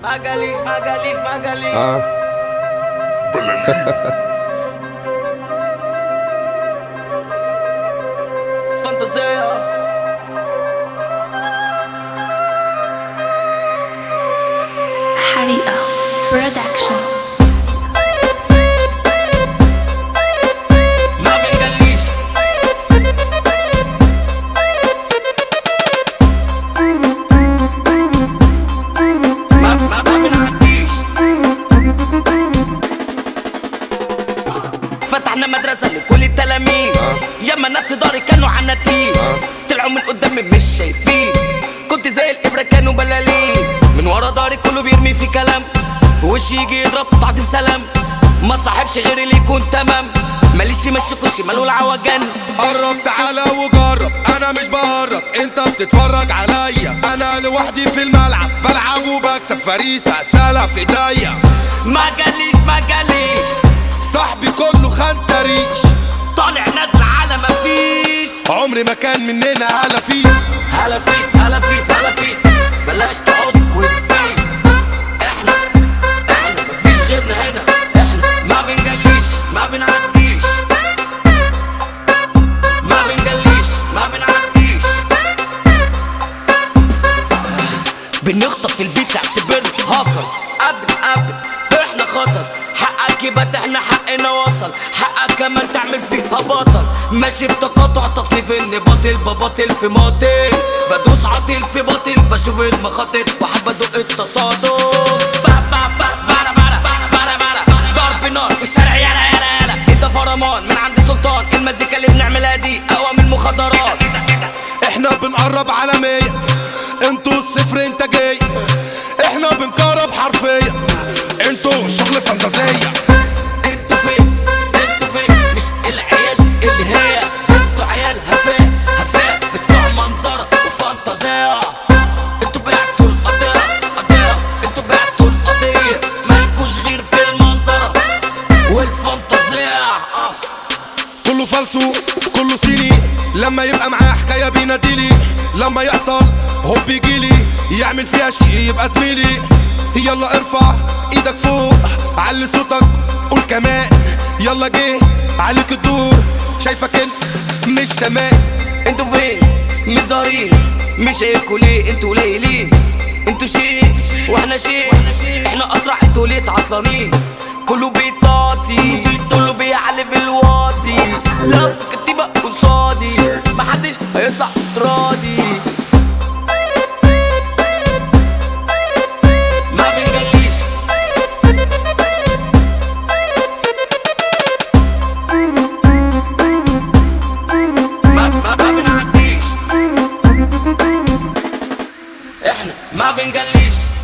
ما قاليش ما قاليش ما قاليش اه فانتازية حريقة برودكشن ما بنقليش ما ما ما بنعديش فتحنا مدرسة لكل التلاميذ ياما ناس داري كانوا عناتين طلعوا من قدامي مش شايفين كنت زي الإبرة كانوا بلالين من ورا داري كله بيرمي في كلام في وشي يجي يضرب تعظيم سلام ما صاحبش غير اللي يكون تمام ماليش في مشي كوشي ماله العوجان قرب تعالى وجرب انا مش بهرب انت بتتفرج عليا انا لوحدي في الملعب بلعب وبكسب فريسة سالة في ايديا ما قاليش ما قاليش صاحبي كله خان تاريخ طالع نازل على ما فيش عمري ما كان مننا هلا فيه هلا فيت هلا فيت هلا فيت بلاش تقعد وتزيد احنا احنا مفيش غيرنا هنا احنا ما بنجليش ما بنعديش ما بنجليش ما بنعديش بنخطف في البيت تعتبرنا هاكرز قبل قبل احنا خطر حقك يبقى احنا حقنا وصل حقك كمان تعمل فيها بطل ماشي في تقاطع تصنيف اني باطل بباطل في ماطل بدوس عاطل في باطل بشوف المخاطر وحب ادق التصادم با- با- با- برا- برا- برا- برا. ضرب نار في الشارع يلا يلا يلا انت فرمان من عند سلطان المزيكا اللي بنعملها دي اقوى من المخدرات احنا بنقرب على مية انتوا الصفر انتاجية احنا بنقرب حرفيا انتوا شغل فانتازية انتوا فين انتوا فين مش العيال اللي هي انتوا عيال هفاء هفاء بتوع منظرة وفانتازية انتوا بعتوا القضية قضية انتوا بعتوا القضية مالكوش غير في المنظرة والفانتازية اه كله فالسو كله صيني لما يبقى معاه حكايه بيناديلي لما يعطل هوب يجيلي يعمل فيها شيء يبقى زميلي يلا ارفع ايدك فوق علي صوتك قول كمان يلا جه عليك الدور شايفك انت مش تمام انتوا فين مش ظاهرين مش هيكوا ليه انتوا قليلين انتوا شيء واحنا شيء احنا اسرع انتوا ليه تعطلانين كله بيطاطي كله بيعلي بالواطي لو كتيبة قصادي محدش هيطلع راضي ما بنجليش ما ما ما بنعديش احنا ما بنجليش